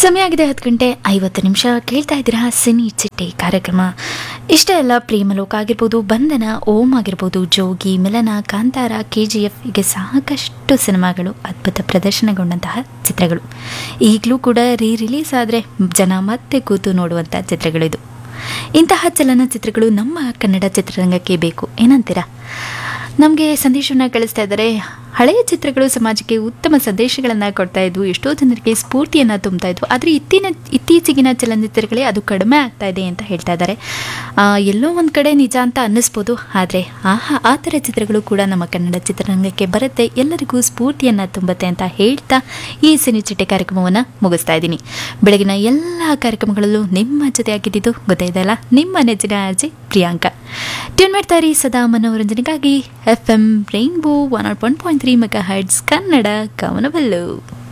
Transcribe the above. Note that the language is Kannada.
ಸಮಯ ಆಗಿದೆ ಹತ್ತು ಗಂಟೆ ಐವತ್ತು ನಿಮಿಷ ಕೇಳ್ತಾ ಇದ್ದೀರಾ ಸಿನಿ ಚಿಟ್ಟೆ ಕಾರ್ಯಕ್ರಮ ಇಷ್ಟ ಎಲ್ಲ ಪ್ರೇಮಲೋಕ ಆಗಿರ್ಬೋದು ಬಂಧನ ಓಂ ಆಗಿರ್ಬೋದು ಜೋಗಿ ಮಿಲನ ಕಾಂತಾರ ಕೆ ಜಿ ಎಫ್ ಹೀಗೆ ಸಾಕಷ್ಟು ಸಿನಿಮಾಗಳು ಅದ್ಭುತ ಪ್ರದರ್ಶನಗೊಂಡಂತಹ ಚಿತ್ರಗಳು ಈಗಲೂ ಕೂಡ ರೀ ರಿಲೀಸ್ ಆದರೆ ಜನ ಮತ್ತೆ ಕೂತು ನೋಡುವಂಥ ಚಿತ್ರಗಳಿದು ಇಂತಹ ಚಲನಚಿತ್ರಗಳು ನಮ್ಮ ಕನ್ನಡ ಚಿತ್ರರಂಗಕ್ಕೆ ಬೇಕು ಏನಂತೀರಾ ನಮಗೆ ಸಂದೇಶವನ್ನು ಕಳಿಸ್ತಾ ಇದ್ದಾರೆ ಹಳೆಯ ಚಿತ್ರಗಳು ಸಮಾಜಕ್ಕೆ ಉತ್ತಮ ಸಂದೇಶಗಳನ್ನು ಕೊಡ್ತಾ ಇದ್ವು ಎಷ್ಟೋ ಜನರಿಗೆ ಸ್ಫೂರ್ತಿಯನ್ನು ತುಂಬ್ತಾ ಇದ್ವು ಆದರೆ ಇತ್ತಿನ ಇತ್ತೀಚೆಗಿನ ಚಲನಚಿತ್ರಗಳೇ ಅದು ಕಡಿಮೆ ಆಗ್ತಾ ಇದೆ ಅಂತ ಹೇಳ್ತಾ ಇದ್ದಾರೆ ಆ, ಎಲ್ಲೋ ಒಂದು ಕಡೆ ನಿಜ ಅಂತ ಅನ್ನಿಸ್ಬೋದು ಆದರೆ ಆಹಾ ಆ ಥರ ಚಿತ್ರಗಳು ಕೂಡ ನಮ್ಮ ಕನ್ನಡ ಚಿತ್ರರಂಗಕ್ಕೆ ಬರುತ್ತೆ ಎಲ್ಲರಿಗೂ ಸ್ಫೂರ್ತಿಯನ್ನು ತುಂಬುತ್ತೆ ಅಂತ ಹೇಳ್ತಾ ಈ ಸಿನಿಚಿಟ್ಟೆ ಕಾರ್ಯಕ್ರಮವನ್ನು ಮುಗಿಸ್ತಾ ಇದ್ದೀನಿ ಬೆಳಗಿನ ಎಲ್ಲ ಕಾರ್ಯಕ್ರಮಗಳಲ್ಲೂ ನಿಮ್ಮ ಜೊತೆ ಆಗಿದ್ದಿದ್ದು ಗೊತ್ತಾಯ್ತಲ್ಲ ನಿಮ್ಮ ನೆಚ್ಚಿನ ಅರ್ಜಿ ಪ್ರಿಯಾಂಕಾ ಟ್ಯೂನ್ ಮಾಡ್ತಾ ಇರಿ ಸದಾ ಮನೋರಂಜನೆಗಾಗಿ F M rainbow one nought one point three mega hertz Kannada ಕವನಬಲ್ಲು